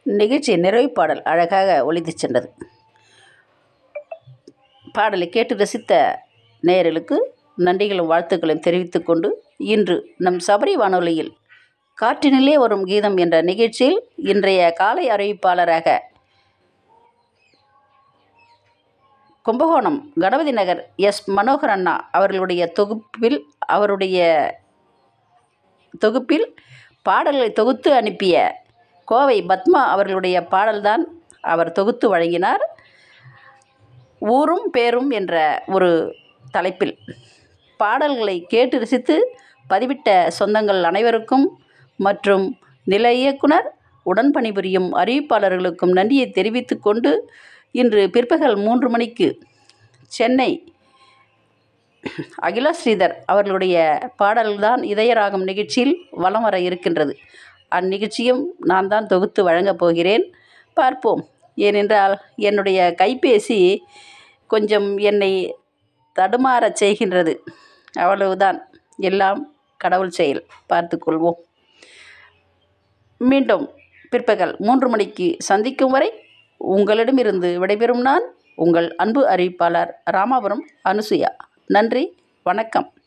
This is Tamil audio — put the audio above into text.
நிகழ்ச்சி நிறைவு பாடல் அழகாக ஒலித்துச் சென்றது பாடலை கேட்டு ரசித்த நேயர்களுக்கு நன்றிகளும் வாழ்த்துக்களையும் தெரிவித்துக் கொண்டு இன்று நம் சபரி வானொலியில் காற்றினிலே வரும் கீதம் என்ற நிகழ்ச்சியில் இன்றைய காலை அறிவிப்பாளராக கும்பகோணம் கணபதி நகர் எஸ் மனோகர் அண்ணா அவர்களுடைய தொகுப்பில் அவருடைய தொகுப்பில் பாடல்களை தொகுத்து அனுப்பிய கோவை பத்மா அவர்களுடைய பாடல்தான் அவர் தொகுத்து வழங்கினார் ஊரும் பேரும் என்ற ஒரு தலைப்பில் பாடல்களை கேட்டு ரசித்து பதிவிட்ட சொந்தங்கள் அனைவருக்கும் மற்றும் நில இயக்குனர் உடன் பணிபுரியும் அறிவிப்பாளர்களுக்கும் நன்றியை தெரிவித்துக் கொண்டு இன்று பிற்பகல் மூன்று மணிக்கு சென்னை அகிலா ஸ்ரீதர் அவர்களுடைய பாடல்தான் இதயராகம் நிகழ்ச்சியில் வலம் வர இருக்கின்றது அந்நிகழ்ச்சியும் நான் தான் தொகுத்து வழங்கப் போகிறேன் பார்ப்போம் ஏனென்றால் என்னுடைய கைபேசி கொஞ்சம் என்னை தடுமாறச் செய்கின்றது அவ்வளவுதான் எல்லாம் கடவுள் செயல் பார்த்துக்கொள்வோம் மீண்டும் பிற்பகல் மூன்று மணிக்கு சந்திக்கும் வரை உங்களிடமிருந்து விடைபெறும் நான் உங்கள் அன்பு அறிவிப்பாளர் ராமாபுரம் அனுசுயா நன்றி வணக்கம்